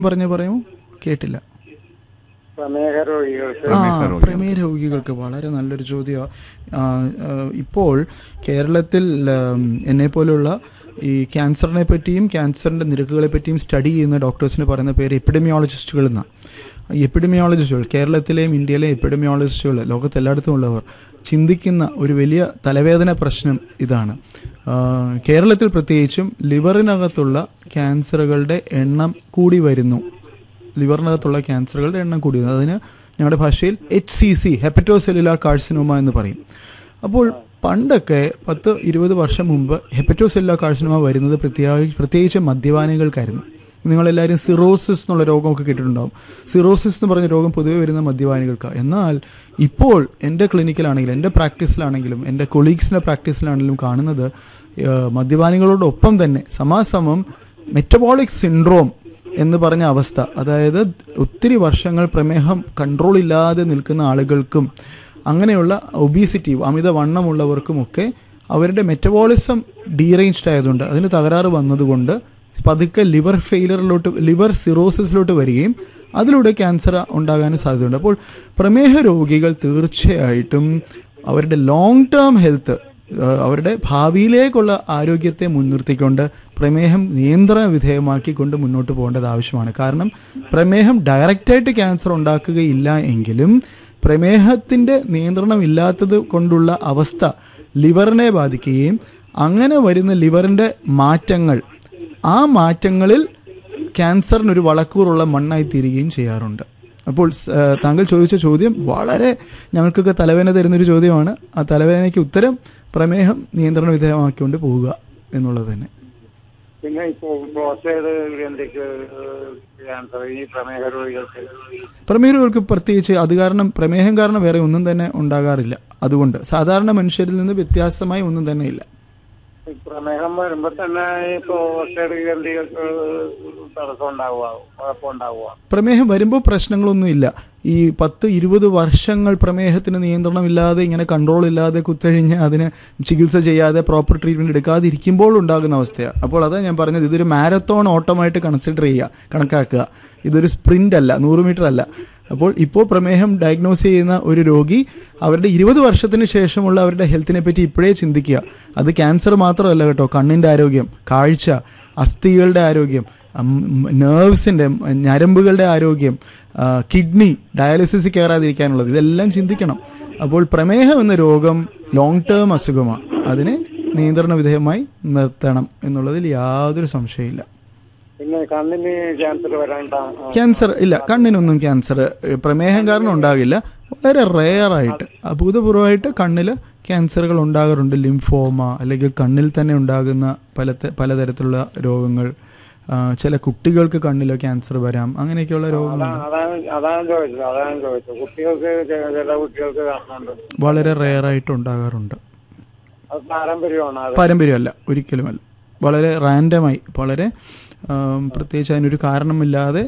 പറഞ്ഞു പറയുമോ കേട്ടില്ല പ്രമേഹ രോഗികൾക്ക് ആ പ്രമേഹ രോഗികൾക്ക്. പ്രമേഹ രോഗികൾക്ക് വളരെ നല്ലൊരു ചോദ്യമാണ് ഇപ്പോൾ കേരളത്തിൽ എന്നെ പോലുള്ള ഈ ക്യാൻസറിനെ പറ്റിയും ക്യാൻസറിൻ്റെ നിരക്കുകളെ പറ്റിയും സ്റ്റഡി ചെയ്യുന്ന ഡോക്ടേഴ്സിന് പറയുന്ന പേര് എപ്പിഡമിയോളജിസ്റ്റുകൾ എന്നാണ് ഈ എപ്പിഡമിയോളജിസ്റ്റുകൾ കേരളത്തിലെയും ഇന്ത്യയിലെയും എപ്പിഡമിയോളജിസ്റ്റുകൾ ലോകത്തെല്ലായിടത്തും ഉള്ളവർ ചിന്തിക്കുന്ന ഒരു വലിയ തലവേദന പ്രശ്നം ഇതാണ് ആ, കേരളത്തിൽ പ്രത്യേകിച്ചും ലിവറിനകത്തുള്ള ക്യാൻസറുകളുടെ എണ്ണം കൂടി വരുന്നു ലിവറിനകത്തുള്ള ക്യാൻസറുകളുടെ എണ്ണം കൂടി വരുന്നു അതിന് ഞങ്ങളുടെ ഭാഷയിൽ H C C hepatocellular carcinoma എന്ന് പറയും അപ്പോൾ പണ്ടൊക്കെ പത്ത് ഇരുപത് വർഷം മുമ്പ് ഹെപ്പറ്റോ സെല്ലുലാർ കാഴ്സിനോമ വരുന്നത് പ്രത്യേകിച്ച് പ്രത്യേകിച്ച് മദ്യപാനികൾക്കായിരുന്നു നിങ്ങളെല്ലാവരും സിറോസിസ് എന്നുള്ള രോഗമൊക്കെ കേട്ടിട്ടുണ്ടാവും സിറോസിസ് എന്ന് പറഞ്ഞ രോഗം പൊതുവെ വരുന്ന മദ്യപാനികൾക്കാണ് എന്നാൽ ഇപ്പോൾ എൻ്റെ ക്ലിനിക്കിലാണെങ്കിലും എൻ്റെ പ്രാക്ടീസിലാണെങ്കിലും എൻ്റെ കൊളീഗ്സിൻ്റെ പ്രാക്ടീസിലാണെങ്കിലും കാണുന്നത് ഏഹ്, മദ്യപാനികളോടൊപ്പം തന്നെ സമാസമം മെറ്റബോളിക് സിൻഡ്രോം എന്ന് പറഞ്ഞ അവസ്ഥ അതായത് ഒത്തിരി വർഷങ്ങൾ പ്രമേഹം കൺട്രോൾ ഇല്ലാതെ നിൽക്കുന്ന ആളുകൾക്കും അങ്ങനെയുള്ള ഒബീസിറ്റി അമിത വണ്ണമുള്ളവർക്കുമൊക്കെ അവരുടെ മെറ്റബോളിസം ഡീറേഞ്ച്ഡ് ആയതുകൊണ്ട് അതിന് തകരാറ് വന്നതുകൊണ്ട് പതുക്കെ ലിവർ ഫെയിലറിലോട്ട് ലിവർ സിറോസിസിലോട്ട് വരികയും അതിലൂടെ ക്യാൻസർ ഉണ്ടാകാനും സാധ്യതയുണ്ട് അപ്പോൾ പ്രമേഹ രോഗികൾ തീർച്ചയായിട്ടും അവരുടെ ലോങ് ടേം ഹെൽത്ത് ഏഹ് അവരുടെ ഭാവിയിലേക്കുള്ള ആരോഗ്യത്തെ മുൻനിർത്തിക്കൊണ്ട് പ്രമേഹം നിയന്ത്രണ വിധേയമാക്കിക്കൊണ്ട് മുന്നോട്ട് പോകേണ്ടത് ആവശ്യമാണ് കാരണം പ്രമേഹം ഡയറക്റ്റായിട്ട് ക്യാൻസർ ഉണ്ടാക്കുകയില്ല എങ്കിലും പ്രമേഹത്തിൻ്റെ നിയന്ത്രണം ഇല്ലാത്തത് കൊണ്ടുള്ള അവസ്ഥ ലിവറിനെ ബാധിക്കുകയും അങ്ങനെ വരുന്ന ലിവറിൻ്റെ മാറ്റങ്ങൾ ആ മാറ്റങ്ങളിൽ ക്യാൻസറിനൊരു വളക്കൂറുള്ള മണ്ണായി തീരുകയും ചെയ്യാറുണ്ട് അപ്പോൾ സ്- ഏഹ് താങ്കൾ ചോദിച്ച ചോദ്യം വളരെ ഞങ്ങൾക്കൊക്കെ തലവേദന തരുന്നൊരു ചോദ്യമാണ് ആ തലവേദനയ്ക്ക് ഉത്തരം പ്രമേഹം നിയന്ത്രണ വിധേയമാക്കിക്കൊണ്ട് പോവുക എന്നുള്ളത് തന്നെ പിന്നെ ഇപ്പോൾ പ്രോസ്റ്റേറ്റ് ഗ്രന്ഥിക്ക് ക്യാൻസർ ഈ പ്രമേഹ രോഗികൾക്ക് പ്രമേഹങ്ങൾക്ക് പ്രത്യേകിച്ച് അത് കാരണം പ്രമേഹം കാരണം വേറെ ഒന്നും തന്നെ ഉണ്ടാകാറില്ല അതുകൊണ്ട് സാധാരണ മനുഷ്യരിൽ നിന്ന് വ്യത്യാസമായി ഒന്നും തന്നെ ഇല്ല ഈ പ്രമേഹം വരുമ്പോ തന്നെ ഈ പ്രോസ്റ്റേറ്റ് ഗ്രന്ഥികൾക്ക് തടസ്സം ഉണ്ടാവുക കുഴപ്പമുണ്ടാവുക പ്രമേഹം വരുമ്പോൾ പ്രശ്നങ്ങളൊന്നുമില്ല ഈ പത്ത് ഇരുപത് വർഷങ്ങൾ പ്രമേഹത്തിന് നിയന്ത്രണമില്ലാതെ ഇങ്ങനെ കൺട്രോൾ ഇല്ലാതെ കുത്തഴിഞ്ഞ് അതിന് ചികിത്സ ചെയ്യാതെ പ്രോപ്പർ ട്രീറ്റ്മെൻറ്റ് എടുക്കാതെ ഇരിക്കുമ്പോൾ ഉണ്ടാകുന്ന അവസ്ഥയാണ് അപ്പോൾ അതാ ഞാൻ പറഞ്ഞത് ഇതൊരു മാരത്തോൺ ഓട്ടമായിട്ട് കൺസിഡർ ചെയ്യുക കണക്കാക്കുക ഇതൊരു സ്പ്രിൻ്റ് അല്ല നൂറ് മീറ്റർ അല്ല അപ്പോൾ ഇപ്പോൾ പ്രമേഹം ഡയഗ്നോസ് ചെയ്യുന്ന ഒരു രോഗി അവരുടെ ഇരുപത് വർഷത്തിന് ശേഷമുള്ള അവരുടെ ഹെൽത്തിനെ പറ്റി ഇപ്പോഴേ ചിന്തിക്കുക അത് ക്യാൻസർ മാത്രമല്ല കേട്ടോ കണ്ണിൻ്റെ ആരോഗ്യം കാഴ്ച അസ്ഥികളുടെ ആരോഗ്യം നേർവ്സിൻ്റെ ഞരമ്പുകളുടെ ആരോഗ്യം ആ, കിഡ്നി ഡയാലിസിസ് കയറാതിരിക്കാനുള്ളത് ഇതെല്ലാം ചിന്തിക്കണം അപ്പോൾ പ്രമേഹം എന്ന രോഗം ലോങ് ടേം അസുഖമാണ് അതിനെ നിയന്ത്രണ വിധേയമായി നിർത്തണം എന്നുള്ളതിൽ യാതൊരു സംശയമില്ല പിന്നെ കണ്ണിന് ക്യാൻസർ വരാൻ താ- ക്യാൻസർ ഇല്ല കണ്ണിനൊന്നും ക്യാൻസർ പ്രമേഹം കാരണം ഉണ്ടാകില്ല വളരെ റെയർ ആയിട്ട് അഭൂതപൂർവമായിട്ട് കണ്ണിൽ ക്യാൻസറുകൾ ഉണ്ടാകാറുണ്ട് ലിംഫോമ അല്ലെങ്കിൽ കണ്ണിൽ തന്നെ ഉണ്ടാകുന്ന പല പലതരത്തിലുള്ള രോഗങ്ങൾ ആ, ചില കുട്ടികൾക്ക് കണ്ണിൽ ക്യാൻസർ വരാം അങ്ങനെയൊക്കെയുള്ള രോഗങ്ങളുണ്ട് അതാണ് അതാണ് ചോദിച്ചത് അതാണ് ചോദിച്ചത് കുട്ടികൾക്ക് ചെ- ചില കുട്ടികൾക്ക് കാണുന്നുണ്ട് വളരെ റെയർ ആയിട്ട് ഉണ്ടാകാറുണ്ട് അത് പാരമ്പര്യമാണ് അത് പാരമ്പര്യമല്ല ഒരിക്കലുമല്ല വളരെ റാൻഡമായി വളരെ ആം, പ്രത്യേകിച്ച് അതിനൊരു കാരണമില്ലാതെ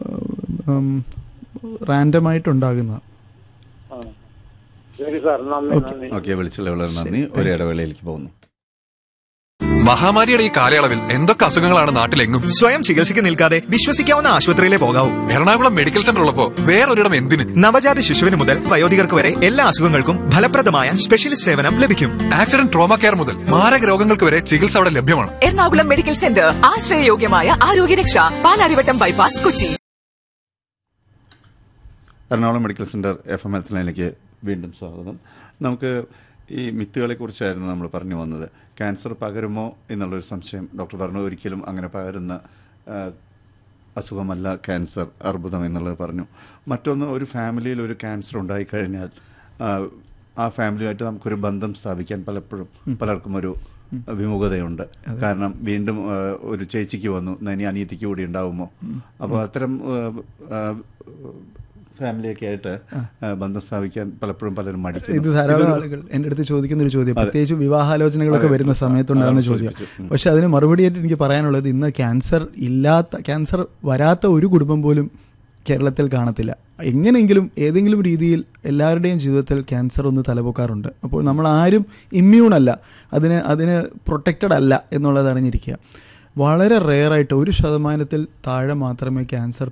റാൻഡമായിട്ടുണ്ടാകുന്നതാണ് ആ. ശരി സാർ നന്ദി നന്ദി ഓക്കെ വിളിച്ചുള്ള വളരെ നന്ദി ഒരു ഇടവേളയിലേക്ക് പോകുന്നു മഹാമാരിയുടെ ഈ കാലയളവിൽ എന്തൊക്കെ അസുഖങ്ങളാണ് നാട്ടിലെങ്ങും സ്വയം ചികിത്സയ്ക്ക് നിൽക്കാതെ വിശ്വസിക്കാവുന്ന ആശുപത്രിയിലെ പോകാവൂ എറണാകുളം മെഡിക്കൽ സെന്റർ ഉള്ളപ്പോ വേറൊരിടം എന്തിന് നവജാത ശിശുവിന് മുതൽ വയോധികർക്ക് വരെ എല്ലാ അസുഖങ്ങൾക്കും ഫലപ്രദമായ സ്പെഷ്യലിസ്റ്റ് സേവനം ലഭിക്കും ആക്സിഡന്റ് ട്രോമ കെയർ മുതൽ മാരക രോഗങ്ങൾക്ക് വരെ ചികിത്സ അവിടെ ലഭ്യമാണ് എറണാകുളം മെഡിക്കൽ സെന്റർ ആശ്രയയോഗ്യമായ ആരോഗ്യരക്ഷ Palarivattom bypass Kochi Ernakulam medical centre F M health ലൈനിലേക്ക് വീണ്ടും സ്വാഗതം നമുക്ക് ഈ മിത്തുകളെ കുറിച്ചായിരുന്നു നമ്മൾ പറഞ്ഞു വന്നത് ക്യാൻസർ പകരുമോ എന്നുള്ളൊരു സംശയം ഡോക്ടർ പറഞ്ഞു ഒരിക്കലും അങ്ങനെ പകരുന്ന ആ, അസുഖമല്ല ക്യാൻസർ അർബുദം എന്നുള്ളത് പറഞ്ഞു മറ്റൊന്ന് ഒരു ഫാമിലിയിൽ ഒരു ക്യാൻസർ ഉണ്ടായിക്കഴിഞ്ഞാൽ ആ, ആ ഫാമിലിയുമായിട്ട് നമുക്കൊരു ബന്ധം സ്ഥാപിക്കാൻ പലപ്പോഴും പലർക്കും ഒരു വിമുഖതയുണ്ട് കാരണം വീണ്ടും ആ, ഒരു ചേച്ചിക്ക് വന്നു എന്നാ ഇനി അനിയത്തിക്ക് കൂടി ഉണ്ടാവുമോ അപ്പോൾ അത്തരം ആ, ആ, ഫാമിലിയൊക്കെ ആയിട്ട് ആ, ബന്ധം സ്ഥാപിക്കാൻ പലപ്പോഴും പലരും ഇത് മടിക്കുന്നു ധാരാളം ആളുകൾ എൻ്റെ അടുത്ത് ചോദിക്കുന്ന ഒരു ചോദ്യം പ്രത്യേകിച്ച് വിവാഹാലോചനകളൊക്കെ അതെ. വരുന്ന സമയത്തുണ്ടാകുന്ന അതാണ് ചോദ്യം സൂചിപ്പിച്ചത്. ഉം. പക്ഷെ അതിന് മറുപടിയായിട്ട് എനിക്ക് പറയാനുള്ളത് ഇന്ന് ക്യാൻസർ ഇല്ലാത്ത ക്യാൻസർ വരാത്ത ഒരു കുടുംബം പോലും കേരളത്തിൽ കാണത്തില്ല എങ്ങനെയെങ്കിലും ഏതെങ്കിലും രീതിയിൽ എല്ലാവരുടെയും ജീവിതത്തിൽ ക്യാൻസർ ഒന്ന് തലപൊക്കാറുണ്ട് അപ്പോൾ നമ്മൾ ആരും ഇമ്മ്യൂൺ അല്ല അതിന് അതിന് പ്രൊട്ടക്റ്റഡ് അല്ല എന്നുള്ളത് അറിഞ്ഞിരിക്കുക വളരെ റെയറായിട്ട് ഒരു ശതമാനത്തിൽ താഴെ മാത്രമേ ക്യാൻസർ